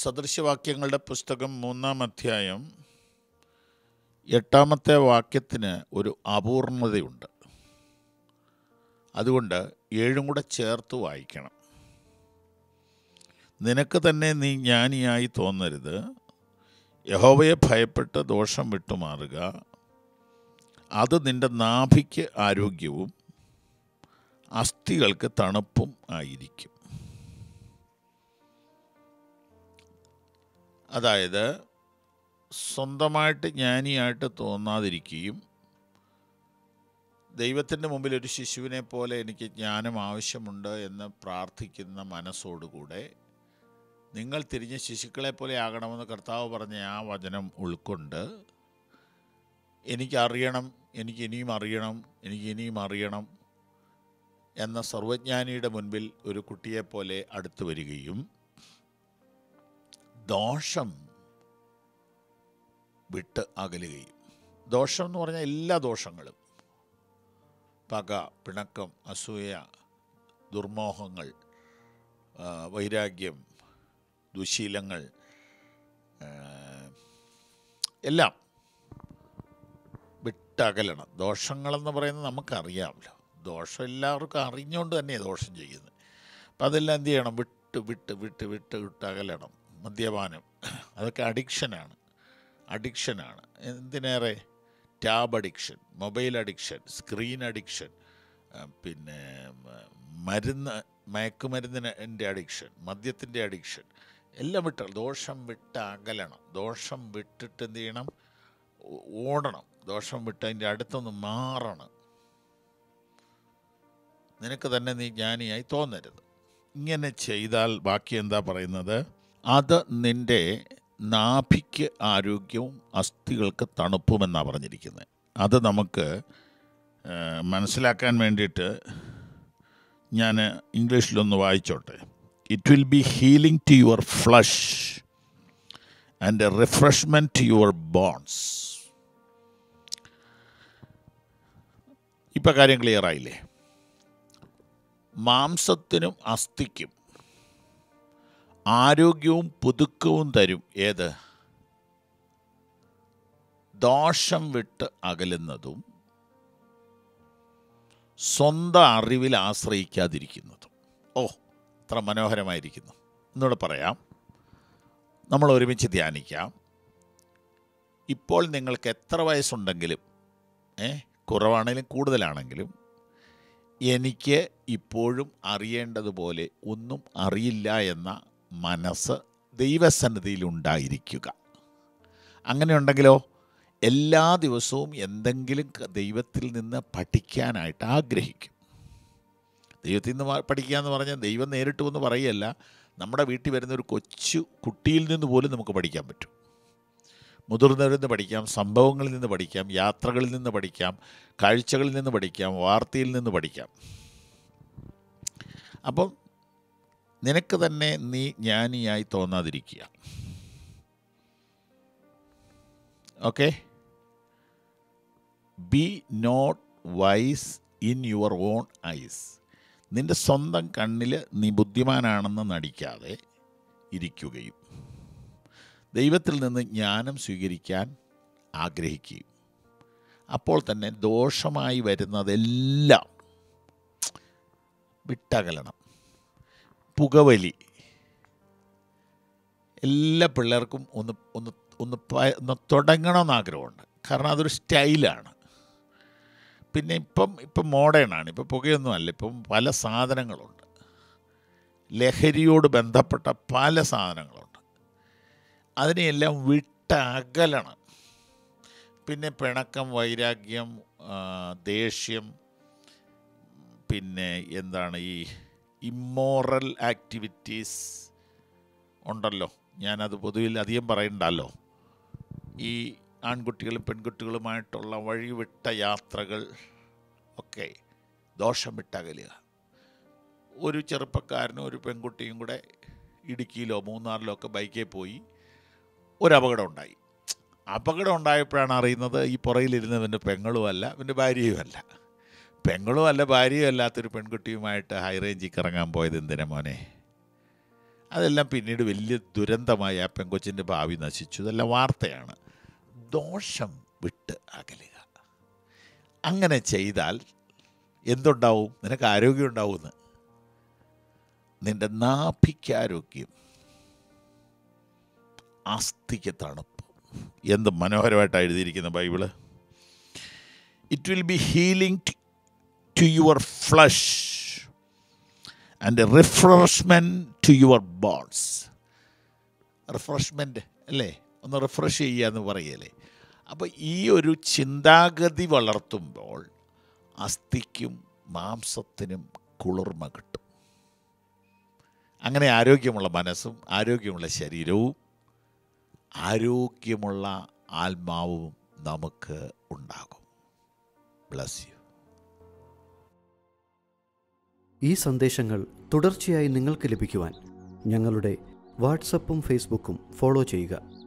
സദൃശവാക്യങ്ങളുടെ പുസ്തകം മൂന്നാം അധ്യായം എട്ടാമത്തെ വാക്യത്തിന് ഒരു അപൂർണതയുണ്ട് അതുകൊണ്ട് ഏഴും കൂടെ ചേർത്ത് വായിക്കണം നിനക്ക് തന്നെ നീ ജ്ഞാനിയായി തോന്നരുത് യഹോവയെ ഭയപ്പെട്ട് ദോഷം വിട്ടുമാറുക അത് നിന്റെ നാഭിക്ക് ആരോഗ്യവും അസ്ഥികൾക്ക് തണുപ്പും ആയിരിക്കും അതായത് സ്വന്തമായിട്ട് ജ്ഞാനിയായിട്ട് തോന്നാതിരിക്കുകയും ദൈവത്തിൻ്റെ മുമ്പിൽ ഒരു ശിശുവിനെ പോലെ എനിക്ക് ജ്ഞാനം ആവശ്യമുണ്ട് എന്ന് പ്രാർത്ഥിക്കുന്ന മനസ്സോടുകൂടെ നിങ്ങൾ തിരിഞ്ഞ് ശിശുക്കളെ പോലെ ആകണമെന്ന് കർത്താവ് പറഞ്ഞ ആ വചനം ഉൾക്കൊണ്ട് എനിക്കറിയണം എനിക്ക് ഇനിയും അറിയണം എനിക്ക് ഇനിയും അറിയണം എന്ന സർവജ്ഞാനിയുടെ മുൻപിൽ ഒരു കുട്ടിയെപ്പോലെ അടുത്തു വരികയും ദോഷം വിട്ട് അകലുകയും ദോഷം എന്ന് പറഞ്ഞാൽ എല്ലാ ദോഷങ്ങളും പക പിണക്കം അസൂയ ദുർമോഹങ്ങൾ ആ, വൈരാഗ്യം ദുശീലങ്ങൾ ആ, എല്ലാം വിട്ടകലണം ദോഷങ്ങളെന്ന് പറയുന്നത് നമുക്കറിയാമല്ലോ ദോഷം എല്ലാവർക്കും അറിഞ്ഞുകൊണ്ട് തന്നെയാണ് ദോഷം ചെയ്യുന്നത് അപ്പം അതെല്ലാം എന്ത് ചെയ്യണം വിട്ട് വിട്ട് വിട്ട് വിട്ട് വിട്ട് അകലണം മദ്യപാനം അതൊക്കെ അഡിക്ഷനാണ് അഡിക്ഷനാണ് എന്തിനേറെ tab addiction mobile addiction screen addiction പിന്നെ മ- മരുന്ന് മയക്കുമരുന്നിൻ്റെ അഡിക്ഷൻ മദ്യത്തിൻ്റെ അഡിക്ഷൻ എല്ലാം വിട്ട് ദോഷം വിട്ട് അകലണം ദോഷം വിട്ടിട്ട് എന്ത് ചെയ്യണം ഓ- ഓടണം ദോഷം വിട്ട് അതിൻ്റെ അടുത്തൊന്ന് മാറണം നിനക്ക് തന്നെ നീ ജ്ഞാനിയായി തോന്നരുത് ഇങ്ങനെ ചെയ്താൽ ബാക്കി എന്താ പറയുന്നത് അത് നിന്റെ നാഭിക്ക് ആരോഗ്യവും അസ്ഥികൾക്ക് തണുപ്പുമെന്നാണ് പറഞ്ഞിരിക്കുന്നത് അത് നമുക്ക് ആ, മനസ്സിലാക്കാൻ വേണ്ടിയിട്ട് ഞാൻ ഇംഗ്ലീഷിലൊന്ന് വായിച്ചോട്ടെ it will be healing to your flesh and a refreshment to your bones ഇപ്പം കാര്യം ക്ലിയർ ആയില്ലേ മാംസത്തിനും അസ്ഥിക്കും ആരോഗ്യവും പുതുക്കവും തരും ഏത് ദോഷം വിട്ട് അകലുന്നതും സ്വന്തം അറിവിൽ ആശ്രയിക്കാതിരിക്കുന്നതും ഓ അത്ര മനോഹരമായിരിക്കുന്നു എന്നൂടെ പറയാം നമ്മൾ ഒരുമിച്ച് ധ്യാനിക്കാം ഇപ്പോൾ നിങ്ങൾക്ക് എത്ര വയസ്സുണ്ടെങ്കിലും ഏ കുറവാണെങ്കിലും കൂടുതലാണെങ്കിലും എനിക്ക് ഇപ്പോഴും അറിയേണ്ടതുപോലെ ഒന്നും അറിയില്ല എന്ന മനസ്സ് ദൈവസന്നിധിയിൽ ഉണ്ടായിരിക്കുക അങ്ങനെ ഉണ്ടെങ്കിലോ എല്ലാ ദിവസവും എന്തെങ്കിലും ക- ദൈവത്തിൽ നിന്ന് പഠിക്കാനായിട്ട് ആഗ്രഹിക്കും ദൈവത്തിൽ നിന്ന് വ- പഠിക്കുക എന്ന് പറഞ്ഞാൽ ദൈവം നേരിട്ട് വന്ന് പറയുകയല്ല നമ്മുടെ വീട്ടിൽ വരുന്ന ഒരു കൊച്ചു കുട്ടിയിൽ നിന്ന് പോലും നമുക്ക് പഠിക്കാൻ പറ്റും മുതിർന്നവരിൽ നിന്ന് പഠിക്കാം സംഭവങ്ങളിൽ നിന്ന് പഠിക്കാം യാത്രകളിൽ നിന്ന് പഠിക്കാം കാഴ്ചകളിൽ നിന്ന് പഠിക്കാം വാർത്തയിൽ നിന്ന് പഠിക്കാം അപ്പം നിനക്ക് തന്നെ നീ ജ്ഞാനിയായി തോന്നാതിരിക്കുക okay be not wise in your own eyes നിന്റെ സ്വന്തം കണ്ണിൽ നീ ബുദ്ധിമാനാണെന്ന് നടിക്കാതെ ഇരിക്കുകയും ദൈവത്തിൽ നിന്ന് ജ്ഞാനം സ്വീകരിക്കാൻ ആഗ്രഹിക്കുകയും അപ്പോൾ തന്നെ ദോഷമായി വരുന്നതെല്ലാം വിട്ടകലണം പുകവലി എല്ലാ പിള്ളേർക്കും ഒന്ന് ഒന്ന് ഒന്ന് പ- ഒന്ന് തുടങ്ങണമെന്ന് ആഗ്രഹമുണ്ട് കാരണം അതൊരു സ്റ്റൈലാണ് പിന്നെ ഇപ്പം ഇപ്പം മോഡേണാണ് ഇപ്പം പുകയൊന്നും അല്ല ഇപ്പം പല സാധനങ്ങളുണ്ട് ലഹരിയോട് ബന്ധപ്പെട്ട പല സാധനങ്ങളുണ്ട് അതിനെയെല്ലാം വിട്ടകലണം പിന്നെ പിണക്കം വൈരാഗ്യം ആ, ദേഷ്യം പിന്നെ എന്താണ് ഈ ഇമ്മോറൽ ആക്ടിവിറ്റീസ് ഉണ്ടല്ലോ ഞാനത് പൊതുവിൽ അധികം പറയണ്ടല്ലോ ഈ ആൺകുട്ടികളും പെൺകുട്ടികളുമായിട്ടുള്ള വഴിവിട്ട യാത്രകൾ ഒക്കെ ദോഷം വിട്ടകലുക ഒരു ചെറുപ്പക്കാരനും ഒരു പെൺകുട്ടിയും കൂടെ ഇടുക്കിയിലോ മൂന്നാറിലോ ഒക്കെ ബൈക്കിൽ പോയി ഒരു അപകടം ഉണ്ടായി അപകടം ഉണ്ടായപ്പോഴാണ് അറിയുന്നത് ഈ പുറയിലിരുന്നവൻ്റെ പെങ്ങളുമല്ല ഇവൻ്റെ ഭാര്യയുമല്ല പെങ്ങളും അല്ല ഭാര്യയും അല്ലാത്തൊരു പെൺകുട്ടിയുമായിട്ട് ഹൈ റേഞ്ചിൽ കറങ്ങാൻ പോയത് എന്തിനാ മോനെ അതെല്ലാം പിന്നീട് വലിയ ദുരന്തമായി ആ പെങ്കൊച്ചിൻ്റെ ഭാവി നശിച്ചു ഇതെല്ലാം വാർത്തയാണ് ദോഷം വിട്ട് അകലുക അങ്ങനെ ചെയ്താൽ എന്തുണ്ടാവും നിനക്ക് ആരോഗ്യം ഉണ്ടാവുമെന്ന് നിന്റെ നാഭിക്ക് ആരോഗ്യം അസ്ഥിക്ക് തണുപ്പ് എന്ത് മനോഹരമായിട്ടാണ് എഴുതിയിരിക്കുന്ന Bible it will be healing to your flesh and refreshment to your bones refreshment അല്ലേ ഒന്ന് റിഫ്രഷ് ചെയ്യുക എന്ന് പറയല്ലേ അപ്പോൾ ഈ ഒരു ചിന്താഗതി വളർത്തുമ്പോൾ അസ്ഥിക്കും മാംസത്തിനും കുളിർമ കിട്ടും അങ്ങനെ ആരോഗ്യമുള്ള മനസ്സും ആരോഗ്യമുള്ള ശരീരവും ആരോഗ്യമുള്ള ആത്മാവും നമുക്ക് ഉണ്ടാകും ബ്ലസ് യു ഈ സന്ദേശങ്ങൾ തുടർച്ചയായി നിങ്ങൾക്ക് ലഭിക്കുവാൻ ഞങ്ങളുടെ വാട്സപ്പും ഫേസ്ബുക്കും ഫോളോ ചെയ്യുക